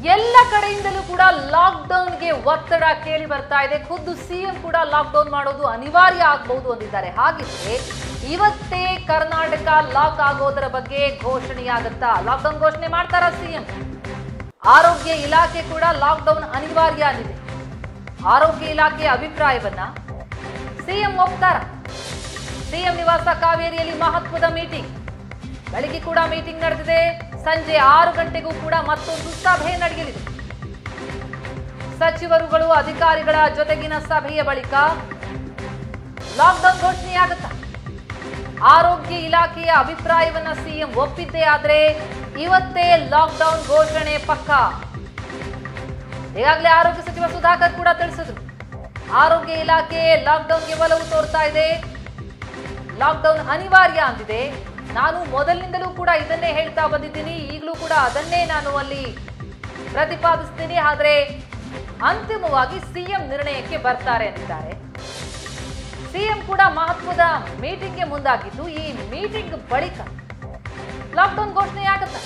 ಎಲ್ಲ ಕಡೆಯಿಂದಲೂ ಕೂಡ ಲಾಕ್ಡೌನ್ಗೆ ಒತ್ತಡ ಕೇಳಿ ಬರ್ತಾ ಇದೆ ಖುದ್ದು ಸಿಎಂ ಕೂಡ ಲಾಕ್ಡೌನ್ ಮಾಡೋದು ಅನಿವಾರ್ಯ ಆಗಬಹುದು ಅಂದಿದ್ದಾರೆ ಹಾಗಿದ್ರೆ ಇವತ್ತೇ ಕರ್ನಾಟಕ ಲಾಕ್ ಆಗೋದರ ಬಗ್ಗೆ ಘೋಷಣೆಯಾಗುತ್ತಾ ಲಾಕ್ಡೌನ್ ಘೋಷಣೆ ಮಾಡ್ತಾರಾ ಸಿಎಂ ಆರೋಗ್ಯ ಇಲಾಖೆ ಕೂಡ ಲಾಕ್ಡೌನ್ ಅನಿವಾರ್ಯ ಅಂದಿದೆ ಆರೋಗ್ಯ ಇಲಾಖೆಯ ಅಭಿಪ್ರಾಯವನ್ನ ಸಿಎಂ ಒಪ್ತಾರ ಸಿಎಂ ನಿವಾಸ ಕಾವೇರಿಯಲ್ಲಿ ಮಹತ್ವದ ಮೀಟಿಂಗ್ ಬೆಳಿಗ್ಗೆ ಕೂಡ ಮೀಟಿಂಗ್ ನಡೆದಿದೆ ಸಂಜೆ ಆರು ಗಂಟೆಗೂ ಕೂಡ ಮತ್ತೊಂದು ಸಭೆ ನಡೆಯಲಿದೆ ಸಚಿವರುಗಳು ಅಧಿಕಾರಿಗಳ ಜೊತೆಗಿನ ಸಭೆಯ ಬಳಿಕ ಲಾಕ್ಡೌನ್ ಘೋಷಣೆಯಾಗುತ್ತಾ ಆರೋಗ್ಯ ಇಲಾಖೆಯ ಅಭಿಪ್ರಾಯವನ್ನ ಸಿಎಂ ಒಪ್ಪಿದ್ದೇ ಆದ್ರೆ ಇವತ್ತೇ ಲಾಕ್ಡೌನ್ ಘೋಷಣೆ ಪಕ್ಕ ಈಗಾಗಲೇ ಆರೋಗ್ಯ ಸಚಿವ ಸುಧಾಕರ್ ಕೂಡ ತಿಳಿಸಿದ್ರು ಆರೋಗ್ಯ ಇಲಾಖೆ ಲಾಕ್ಡೌನ್ಗೆ ಒಲವು ತೋರ್ತಾ ಇದೆ ಲಾಕ್ಡೌನ್ ಅನಿವಾರ್ಯ ಅಂದಿದೆ ನಾನು ಮೊದಲಿನಿಂದಲೂ ಕೂಡ ಇದನ್ನೇ ಹೇಳ್ತಾ ಬಂದಿದ್ದೀನಿ ಈಗಲೂ ಕೂಡ ಅದನ್ನೇ ನಾನು ಅಲ್ಲಿ ಪ್ರತಿಪಾದಿಸ್ತೀನಿ ಆದರೆ ಅಂತಿಮವಾಗಿ ಸಿಎಂ ನಿರ್ಣಯಕ್ಕೆ ಬರ್ತಾರೆ ಅಂದಿದ್ದಾರೆ ಸಿಎಂ ಕೂಡ ಮಹತ್ವದ ಮೀಟಿಂಗ್ಗೆ ಮುಂದಾಗಿದ್ದು ಈ ಮೀಟಿಂಗ್ ಬಳಿಕ ಲಾಕ್ಡೌನ್ ಘೋಷಣೆಯಾಗುತ್ತ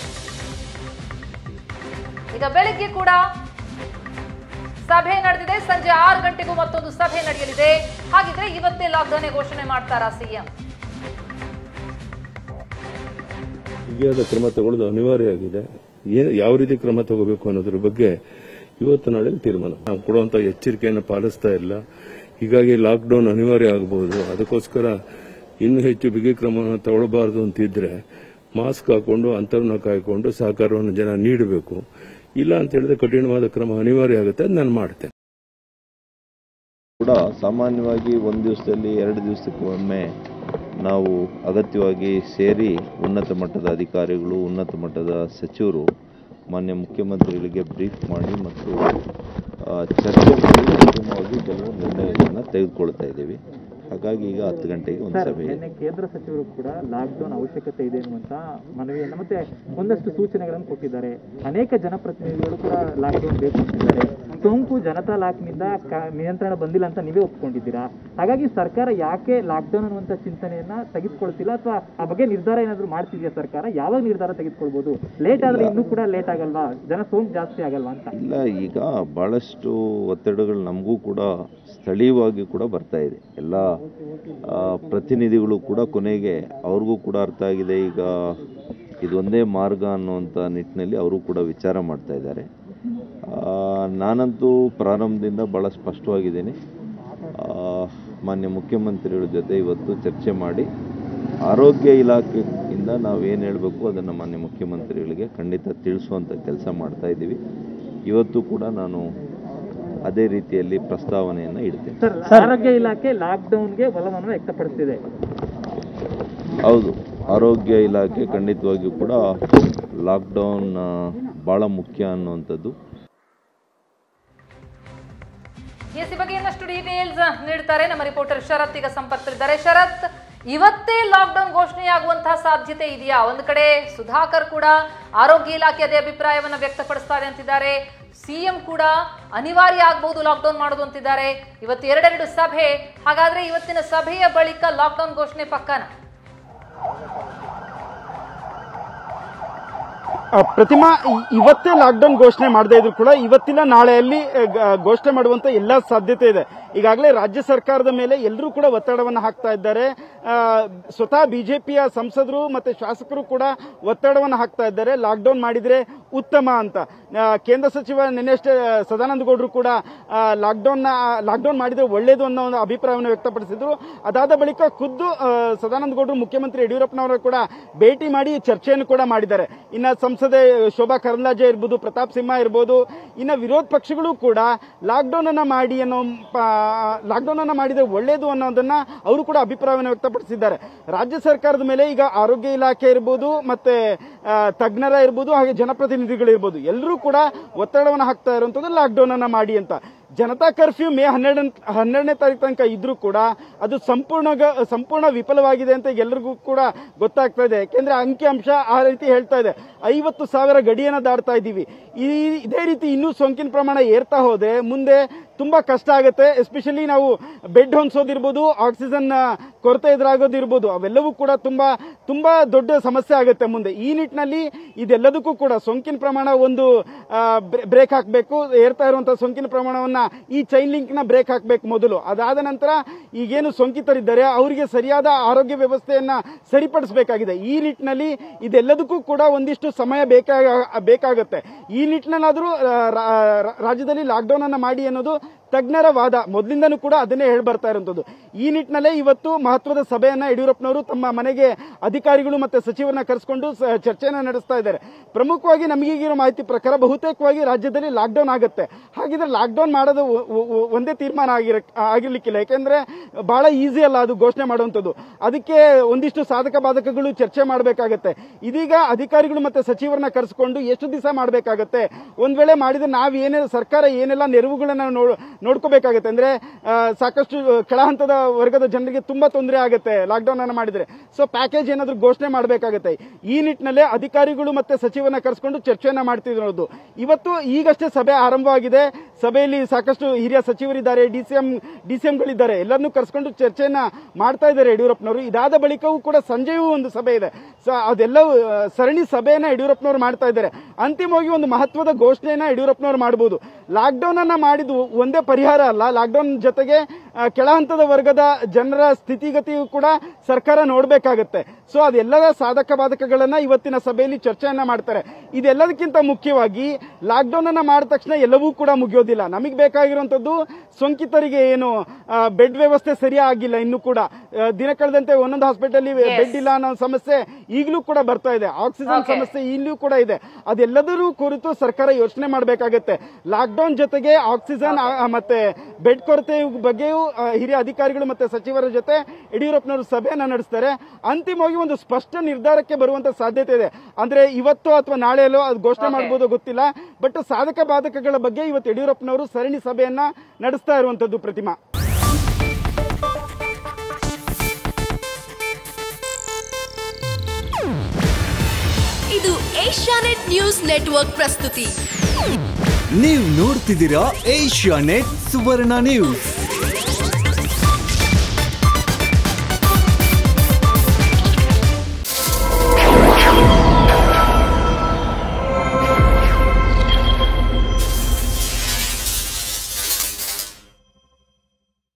ಈಗ ಬೆಳಿಗ್ಗೆ ಕೂಡ ಸಭೆ ನಡೆದಿದೆ ಸಂಜೆ ಆರು ಗಂಟೆಗೂ ಮತ್ತೊಂದು ಸಭೆ ನಡೆಯಲಿದೆ ಹಾಗಿದ್ರೆ ಇವತ್ತೇ ಲಾಕ್ಡೌನ್ ಘೋಷಣೆ ಮಾಡ್ತಾರಾ ಸಿಎಂ ಬಿಗಿಯಾದ ಕ್ರಮ ತಗೊಳ್ಳೋದು ಅನಿವಾರ್ಯ ಆಗಿದೆ ಏನ್- ಯಾವ ರೀತಿ ಕ್ರಮ ತಗೋಬೇಕು ಅನ್ನೋದ್ರ ಬಗ್ಗೆ ಇವತ್ತು ನಾಳೆ ತೀರ್ಮಾನ ನಾವು ಕೊಡುವಂತ ಎಚ್ಚರಿಕೆಯನ್ನು ಪಾಲಿಸ್ತಾ ಇಲ್ಲ ಹೀಗಾಗಿ ಲಾಕ್ಡೌನ್ ಅನಿವಾರ್ಯ ಆಗಬಹುದು ಅದಕ್ಕೋಸ್ಕರ ಇನ್ನೂ ಹೆಚ್ಚು ಬಿಗಿ ಕ್ರಮವನ್ನು ತಗೊಳ್ಳಬಾರದು ಅಂತಿದ್ರೆ ಮಾಸ್ಕ್ ಹಾಕೊಂಡು ಅಂತರನ್ನ ಕಾಯ್ಕೊಂಡು ಸಹಕಾರವನ್ನು ಜನ ನೀಡಬೇಕು ಇಲ್ಲ ಅಂತ ಹೇಳಿದ್ರೆ ಕಠಿಣವಾದ ಕ್ರಮ ಅನಿವಾರ್ಯ ಆಗುತ್ತೆ ಅದು ನಾನು ಮಾಡ್ತೇನೆ ಕೂಡ ಸಾಮಾನ್ಯವಾಗಿ ಒಂದು ದಿವಸದಲ್ಲಿ ಎರಡು ದಿವಸಕ್ಕೆ ಒಮ್ಮೆ ನಾವು ಅಗತ್ಯವಾಗಿ ಸೇರಿ ಉನ್ನತ ಮಟ್ಟದ ಅಧಿಕಾರಿಗಳು ಉನ್ನತ ಮಟ್ಟದ ಸಚಿವರು ಮಾನ್ಯ ಮುಖ್ಯಮಂತ್ರಿಗಳಿಗೆ ಬ್ರೀಫ್ ಮಾಡಿ ಮತ್ತು ಆ, ಚರ್ಚೆ ಮಾಡಿ ಅಂತಿಮವಾಗಿ ಕೆಲವು ನಿರ್ಣಯಗಳನ್ನು ತೆಗೆದುಕೊಳ್ತಾ ಇದ್ದೀವಿ ಹಾಗಾಗಿ ಈಗ ಹತ್ತು ಗಂಟೆಗೆ ಒಂದು ಸರ್ ಸಭೆ ಇದೆ ನಿನ್ನೆ ಕೇಂದ್ರ ಸಚಿವರು ಕೂಡ ಲಾಕ್ಡೌನ್ ಅವಶ್ಯಕತೆ ಇದೆ ಎನ್ನುವಂತ ಮನವಿಯನ್ನು ಮತ್ತೆ ಒಂದಷ್ಟು ಸೂಚನೆಗಳನ್ನು ಕೊಟ್ಟಿದ್ದಾರೆ ಅನೇಕ ಜನಪ್ರತಿನಿಧಿಗಳು ಕೂಡ ಲಾಕ್ಡೌನ್ ಬೇಕು ಅಂತಿದ್ದಾರೆ ಸೋಂಕು ಜನತಾ ಲಾಕ್ನಿಂದ ಕ- ನಿಯಂತ್ರಣ ಬಂದಿಲ್ಲ ಅಂತ ನೀವೇ ಒಪ್ಕೊಂಡಿದ್ದೀರಾ ಹಾಗಾಗಿ ಸರ್ಕಾರ ಯಾಕೆ ಲಾಕ್ಡೌನ್ ಅನ್ನುವಂಥ ಚಿಂತನೆಯನ್ನ ತೆಗೆದುಕೊಳ್ತಿಲ್ಲ ಅಥವಾ ಆ ಬಗ್ಗೆ ನಿರ್ಧಾರ ಏನಾದರೂ ಮಾಡ್ತಿದೆಯಾ ಸರ್ಕಾರ ಯಾವಾಗ ನಿರ್ಧಾರ ತೆಗೆದುಕೊಳ್ಬೋದು ಲೇಟ್ ಆದ್ರೆ ಇನ್ನೂ ಕೂಡ ಲೇಟ್ ಆಗಲ್ವಾ ಜನ ಸೋಂಕು ಜಾಸ್ತಿ ಆಗಲ್ವಾ ಅಂತ ಇಲ್ಲ ಈಗ ಭಾಳಷ್ಟು ಒತ್ತಡಗಳು ನಮಗೂ ಕೂಡ ಸ್ಥಳೀಯವಾಗಿ ಕೂಡ ಬರ್ತಾ ಇದೆ ಎಲ್ಲ ಆ, ಪ್ರತಿನಿಧಿಗಳು ಕೂಡ ಕೊನೆಗೆ ಅವ್ರಿಗೂ ಕೂಡ ಅರ್ಥ ಆಗಿದೆ ಈಗ ಇದೊಂದೇ ಮಾರ್ಗ ಅನ್ನುವಂಥ ನಿಟ್ಟಿನಲ್ಲಿ ಅವರು ಕೂಡ ವಿಚಾರ ಮಾಡ್ತಾ ಇದ್ದಾರೆ ಆ, ನಾನಂತೂ ಪ್ರಾರಂಭದಿಂದ ಭಾಳ ಸ್ಪಷ್ಟವಾಗಿದ್ದೀನಿ ಆ, ಮಾನ್ಯ ಮುಖ್ಯಮಂತ್ರಿಗಳ ಜೊತೆ ಇವತ್ತು ಚರ್ಚೆ ಮಾಡಿ ಆರೋಗ್ಯ ಇಲಾಖೆಯಿಂದ ನಾವು ಏನು ಹೇಳಬೇಕು ಅದನ್ನು ಮಾನ್ಯ ಮುಖ್ಯಮಂತ್ರಿಗಳಿಗೆ ಖಂಡಿತ ತಿಳಿಸುವಂಥ ಕೆಲಸ ಮಾಡ್ತಾ ಇದ್ದೀವಿ ಇವತ್ತು ಕೂಡ ನಾನು ಅದೇ ರೀತಿಯಲ್ಲಿ ಪ್ರಸ್ತಾವನೆಯನ್ನು ಇಡ್ತೇನೆ ಸರ್ ಆರೋಗ್ಯ ಇಲಾಖೆ ಲಾಕ್ಡೌನ್ಗೆ ಒಲವನ್ನು ವ್ಯಕ್ತಪಡಿಸಿದೆ ಹೌದು ಆರೋಗ್ಯ ಇಲಾಖೆ ಖಂಡಿತವಾಗಿಯೂ ಕೂಡ ಲಾಕ್ಡೌನ್ ಭಾಳ ಮುಖ್ಯ ಅನ್ನುವಂಥದ್ದು ಎಸ್ ಈ ಬಗ್ಗೆ ಇನ್ನಷ್ಟು ಡೀಟೇಲ್ಸ್ ನೀಡ್ತಾರೆ ನಮ್ಮ ರಿಪೋರ್ಟರ್ ಶರತ್ ಈಗ ಸಂಪರ್ಕದಲ್ಲಿದ್ದಾರೆ ಶರತ್ ಇವತ್ತೇ ಲಾಕ್ಡೌನ್ ಘೋಷಣೆಯಾಗುವಂತಹ ಸಾಧ್ಯತೆ ಇದೆಯಾ ಒಂದು ಕಡೆ ಸುಧಾಕರ್ ಕೂಡ ಆರೋಗ್ಯ ಇಲಾಖೆ ಅದೇ ಅಭಿಪ್ರಾಯವನ್ನ ವ್ಯಕ್ತಪಡಿಸ್ತಾರೆ ಅಂತಿದ್ದಾರೆ ಸಿಎಂ ಕೂಡ ಅನಿವಾರ್ಯ ಆಗಬಹುದು ಲಾಕ್ಡೌನ್ ಮಾಡೋದು ಅಂತಿದ್ದಾರೆ ಇವತ್ತು ಎರಡೆರಡು ಸಭೆ ಹಾಗಾದ್ರೆ ಇವತ್ತಿನ ಸಭೆಯ ಬಳಿಕ ಲಾಕ್ಡೌನ್ ಘೋಷಣೆ ಪಕ್ಕನ ಆ, ಪ್ರತಿಮಾ ಇ- ಇವತ್ತೇ ಲಾಕ್ಡೌನ್ ಘೋಷಣೆ ಮಾಡದೇ ಇದ್ರು ಕೂಡ ಇವತ್ತಿನ ನಾಳೆಯಲ್ಲಿ ಆ, ಗ- ಘೋಷಣೆ ಮಾಡುವಂತ ಎಲ್ಲಾ ಸಾಧ್ಯತೆ ಇದೆ ಈಗಾಗಲೇ ರಾಜ್ಯ ಸರ್ಕಾರದ ಮೇಲೆ ಎಲ್ಲರೂ ಕೂಡ ಒತ್ತಡವನ್ನು ಹಾಕ್ತಾ ಇದ್ದಾರೆ ಆ, ಸ್ವತಃ ಬಿಜೆಪಿಯ ಸಂಸದರು ಮತ್ತೆ ಶಾಸಕರು ಕೂಡ ಒತ್ತಡವನ್ನು ಹಾಕ್ತಾ ಇದ್ದಾರೆ ಲಾಕ್ಡೌನ್ ಮಾಡಿದ್ರೆ ಉತ್ತಮ ಅಂತ ಆ, ಕೇಂದ್ರ ಸಚಿವ ನಿನ್ನೆಷ್ಟೇ ಆ, ಸದಾನಂದ ಗೌಡರು ಕೂಡ ಲಾಕ್ಡೌನ್ ಲಾಕ್ಡೌನ್ ಮಾಡಿದ್ರೆ ಒಳ್ಳೇದು ಅನ್ನೋ ಒಂದು ಅಭಿಪ್ರಾಯವನ್ನು ವ್ಯಕ್ತಪಡಿಸಿದ್ರು ಅದಾದ ಬಳಿಕ ಖುದ್ದು ಆ, ಸದಾನಂದ ಗೌಡರು ಮುಖ್ಯಮಂತ್ರಿ ಯಡಿಯೂರಪ್ಪನವರ ಕೂಡ ಭೇಟಿ ಮಾಡಿ ಚರ್ಚೆಯನ್ನು ಕೂಡ ಮಾಡಿದ್ದಾರೆ ಇನ್ನ ಸಂಸದೆ ಶೋಭಾ ಕರಂದ್ಲಾಜೆ ಇರ್ಬೋದು ಪ್ರತಾಪ್ ಸಿಂಹ ಇರ್ಬೋದು ಇನ್ನ ವಿರೋಧ ಪಕ್ಷಗಳು ಕೂಡ ಲಾಕ್ಡೌನ್ ಅನ್ನ ಮಾಡಿ ಅನ್ನೋ ಲಾಕ್ಡೌನ್ ಅನ್ನ ಮಾಡಿದ್ರೆ ಒಳ್ಳೇದು ಅನ್ನೋದನ್ನ ಅವರು ಕೂಡ ಅಭಿಪ್ರಾಯವನ್ನು ವ್ಯಕ್ತಪಡಿಸಿದ್ದಾರೆ ರಾಜ್ಯ ಸರ್ಕಾರದ ಮೇಲೆ ಈಗ ಆರೋಗ್ಯ ಇಲಾಖೆ ಇರ್ಬೋದು ಮತ್ತೆ ಆ, ತಜ್ಞರ ಇರ್ಬೋದು ಹಾಗೆ ಜನಪ್ರತಿನಿಧಿಗಳು ಇರ್ಬೋದು ಎಲ್ಲರೂ ಕೂಡ ಒತ್ತಡವನ್ನು ಹಾಕ್ತಾ ಇರುವಂತದ್ದು ಲಾಕ್ಡೌನ್ ಅನ್ನ ಮಾಡಿ ಅಂತ ಜನತಾ ಕರ್ಫ್ಯೂ ಮೇ ಹನ್ನೆರಡ ಹನ್ನೆರಡನೇ ತಾರೀಕು ತನಕ ಇದ್ರೂ ಕೂಡ ಅದು ಸಂಪೂರ್ಣ ಸಂಪೂರ್ಣ ವಿಫಲವಾಗಿದೆ ಅಂತ ಎಲ್ಲರಿಗೂ ಕೂಡ ಗೊತ್ತಾಗ್ತಾ ಇದೆ ಯಾಕೆಂದ್ರೆ ಅಂಕಿಅಂಶ ಆ ರೀತಿ ಹೇಳ್ತಾ ಇದೆ ಐವತ್ತು ಸಾವಿರ ಗಡಿಯನ್ನ ದಾಟ್ತಾ ಇದ್ದೀವಿ ಈ ಇದೇ ರೀತಿ ಇನ್ನೂ ಸೋಂಕಿನ ಪ್ರಮಾಣ ಏರ್ತಾ ಹೋದೆ ಮುಂದೆ ತುಂಬಾ ಕಷ್ಟ ಆಗುತ್ತೆ ಎಸ್ಪೆಷಲಿ ನಾವು ಬೆಡ್ ಹೊಂದಿಸೋದಿರ್ಬೋದು ಆಕ್ಸಿಜನ್ ಕೊರತೆ ಎದುರಾಗೋದಿರ್ಬೋದು ಅವೆಲ್ಲವೂ ಕೂಡ ತುಂಬಾ ತುಂಬಾ ದೊಡ್ಡ ಸಮಸ್ಯೆ ಆಗುತ್ತೆ ಮುಂದೆ ಈ ನಿಟ್ಟಿನಲ್ಲಿ ಇದೆಲ್ಲದಕ್ಕೂ ಕೂಡ ಸೋಂಕಿನ ಪ್ರಮಾಣ ಒಂದು ಬ್ರೇಕ್ ಹಾಕಬೇಕು ಏರ್ತಾ ಇರುವಂತಹ ಸೋಂಕಿನ ಪ್ರಮಾಣವನ್ನ ಈ ಚೈನ್ ಲಿಂಕ್ ನ ಬ್ರೇಕ್ ಹಾಕಬೇಕು ಮೊದಲು ಅದಾದ ನಂತರ ಈಗೇನು ಸೋಂಕಿತರಿದ್ದಾರೆ ಅವರಿಗೆ ಸರಿಯಾದ ಆರೋಗ್ಯ ವ್ಯವಸ್ಥೆಯನ್ನ ಸರಿಪಡಿಸಬೇಕಾಗಿದೆ ಈ ನಿಟ್ಟಿನಲ್ಲಿ ಇದೆಲ್ಲದಕ್ಕೂ ಕೂಡ ಒಂದಿಷ್ಟು ಸಮಯ ಬೇಕಾಗ ಬೇಕಾಗುತ್ತೆ ಈ ನಿಟ್ಟಿನಲ್ಲಾದರೂ ರಾಜ್ಯದಲ್ಲಿ ಲಾಕ್ಡೌನ್ ಅನ್ನ ಮಾಡಿ ಅನ್ನೋದು ತಜ್ಞರ ವಾದ ಮೊದಲಿಂದನೂ ಕೂಡ ಅದನ್ನೇ ಹೇಳಿ ಬರ್ತಾ ಇರುವಂತದ್ದು ಈ ನಿಟ್ಟಿನಲ್ಲೇ ಇವತ್ತು ಮಹತ್ವದ ಸಭೆಯನ್ನ ಯಡಿಯೂರಪ್ಪನವರು ತಮ್ಮ ಮನೆಗೆ ಅಧಿಕಾರಿಗಳು ಮತ್ತೆ ಸಚಿವರನ್ನ ಕರೆಸಿಕೊಂಡು ಸ- ಚರ್ಚೆಯನ್ನ ನಡೆಸ್ತಾ ಇದ್ದಾರೆ ಪ್ರಮುಖವಾಗಿ ನಮಗೀಗಿರೋ ಮಾಹಿತಿ ಪ್ರಕಾರ ಬಹುತೇಕವಾಗಿ ರಾಜ್ಯದಲ್ಲಿ ಲಾಕ್ಡೌನ್ ಆಗುತ್ತೆ ಹಾಗಿದ್ರೆ ಲಾಕ್ಡೌನ್ ಮಾಡೋದು ಒ- ಒ- ಒಂದೇ ತೀರ್ಮಾನ ಆಗಿರ ಆಗಿರ್ಲಿಕ್ಕಿಲ್ಲ ಯಾಕೆಂದ್ರೆ ಬಹಳ ಈಸಿ ಅಲ್ಲ ಅದು ಘೋಷಣೆ ಮಾಡುವಂಥದ್ದು ಅದಕ್ಕೆ ಒಂದಿಷ್ಟು ಸಾಧಕ ಬಾಧಕಗಳು ಚರ್ಚೆ ಮಾಡಬೇಕಾಗತ್ತೆ ಇದೀಗ ಅಧಿಕಾರಿಗಳು ಮತ್ತೆ ಸಚಿವರನ್ನ ಕರೆಸಿಕೊಂಡು ಎಷ್ಟು ದಿವಸ ಮಾಡಬೇಕಾಗತ್ತೆ ಒಂದ್ ವೇಳೆ ಮಾಡಿದ್ರೆ ನಾವ್ ಏನೇ ಸರ್ಕಾರ ಏನೆಲ್ಲ ನೆರವುಗಳನ್ನ ನೋಡ್ ನೋಡ್ಕೋಬೇಕಾಗತ್ತೆ ಅಂದ್ರೆ ಆ, ಸಾಕಷ್ಟು ಕೆಳ ಹಂತದ ವರ್ಗದ ಜನರಿಗೆ ತುಂಬಾ ತೊಂದರೆ ಆಗುತ್ತೆ ಲಾಕ್ಡೌನ್ ಅನ್ನ ಮಾಡಿದ್ರೆ ಸೊ ಪ್ಯಾಕೇಜ್ ಏನಾದ್ರು ಘೋಷಣೆ ಮಾಡಬೇಕಾಗತ್ತೆ ಈ ನಿಟ್ಟಿನಲ್ಲೇ ಅಧಿಕಾರಿಗಳು ಮತ್ತೆ ಸಚಿವರನ್ನ ಕರೆಸಿಕೊಂಡು ಚರ್ಚೆಯನ್ನ ಮಾಡ್ತಿರೋದು ಇವತ್ತು ಈಗಷ್ಟೇ ಸಭೆ ಆರಂಭವಾಗಿದೆ ಸಭೆಯಲ್ಲಿ ಸಾಕಷ್ಟು ಹಿರಿಯ ಸಚಿವರಿದ್ದಾರೆ ಡಿಸಿಎಂ ಡಿಸಿಎಂಗಳಿದ್ದಾರೆ ಎಲ್ಲರನ್ನೂ ಕರೆಸ್ಕೊಂಡು ಚರ್ಚೆಯನ್ನ ಮಾಡ್ತಾ ಇದ್ದಾರೆ ಯಡಿಯೂರಪ್ಪನವರು ಇದಾದ ಬಳಿಕವೂ ಕೂಡ ಸಂಜೆಯೂ ಒಂದು ಸಭೆ ಇದೆ ಸೊ ಅದೆಲ್ಲವೂ ಆ, ಸರಣಿ ಸಭೆಯನ್ನ ಯಡಿಯೂರಪ್ಪನವರು ಮಾಡ್ತಾ ಇದ್ದಾರೆ ಅಂತಿಮವಾಗಿ ಒಂದು ಮಹತ್ವದ ಘೋಷಣೆಯನ್ನ ಯಡಿಯೂರಪ್ಪನವರು ಮಾಡಬಹುದು ಲಾಕ್ಡೌನ್ ಅನ್ನ ಮಾಡಿದ್ದು ಒಂದೇ ಪರಿಹಾರ ಅಲ್ಲ ಲಾಕ್ಡೌನ್ ಜೊತೆಗೆ ಆ, ಕೆಳ ಹಂತದ ವರ್ಗದ ಜನರ ಸ್ಥಿತಿಗತಿಯು ಕೂಡ ಸರ್ಕಾರ ನೋಡಬೇಕಾಗತ್ತೆ ಸೊ ಅದೆಲ್ಲದ ಸಾಧಕ ಬಾಧಕಗಳನ್ನ ಇವತ್ತಿನ ಸಭೆಯಲ್ಲಿ ಚರ್ಚೆಯನ್ನ ಮಾಡ್ತಾರೆ ಇದೆಲ್ಲದಕ್ಕಿಂತ ಮುಖ್ಯವಾಗಿ ಲಾಕ್ಡೌನ್ ಅನ್ನ ಮಾಡಿದ ತಕ್ಷಣ ಎಲ್ಲವೂ ಕೂಡ ಮುಗಿಯೋದಿಲ್ಲ ನಮಗೆ ಬೇಕಾಗಿರುವಂತದ್ದು ಸೋಂಕಿತರಿಗೆ ಏನು ಬೆಡ್ ವ್ಯವಸ್ಥೆ ಸರಿಯಾಗಿಲ್ಲ ಇನ್ನು ಕೂಡ ಆ, ದಿನ ಕಳೆದಂತೆ ಒಂದೊಂದು ಹಾಸ್ಪಿಟಲ್ ಬೆಡ್ ಇಲ್ಲ ಅನ್ನೋ ಸಮಸ್ಯೆ ಈಗಲೂ ಕೂಡ ಬರ್ತಾ ಇದೆ ಆಕ್ಸಿಜನ್ Okay. ಸಮಸ್ಯೆ ಇಲ್ಲೂ ಕೂಡ ಇದೆ ಅದೆಲ್ಲದರ ಕುರಿತು ಸರ್ಕಾರ ಯೋಚನೆ ಮಾಡಬೇಕಾಗತ್ತೆ ಲಾಕ್ಡೌನ್ ಜೊತೆಗೆ ಆಕ್ಸಿಜನ್ ಆ, ಮತ್ತೆ ಬೆಡ್ ಕೊರತೆ ಬಗ್ಗೆಯೂ ಆ, ಹಿರಿಯ ಅಧಿಕಾರಿಗಳು ಮತ್ತೆ ಸಚಿವರ ಜೊತೆ ಯಡಿಯೂರಪ್ಪನವರು ಸಭೆಯನ್ನ ನಡೆಸ್ತಾರೆ ಅಂತಿಮವಾಗಿ ಒಂದು ಸ್ಪಷ್ಟ ನಿರ್ಧಾರಕ್ಕೆ ಬರುವಂತ ಸಾಧ್ಯತೆ ಇದೆ ಅಂದ್ರೆ ಇವತ್ತು ಅಥವಾ ನಾಳೆಯಲ್ಲೋ ಅದು ಘೋಷಣೆ Okay. ಮಾಡಬಹುದು ಗೊತ್ತಿಲ್ಲ ಬಟ್ ಸಾಧಕ ಬಾಧಕಗಳ ಬಗ್ಗೆ ಇವತ್ತು ಯಡಿಯೂರಪ್ಪನವರು ಸರಣಿ ಸಭೆಯನ್ನ ನಡೆಸ್ತಾ ಇರುವಂತದ್ದು ಪ್ರತಿಮಾ ಇದು ಏಷ್ಯಾನೆಟ್ ನ್ಯೂಸ್ ನೆಟ್ವರ್ಕ್ ಪ್ರಸ್ತುತಿ ನೀವು ನೋಡ್ತಿದ್ದೀರಾ ಏಷ್ಯಾ ನೆಟ್ ಸುವರ್ಣ ನ್ಯೂಸ್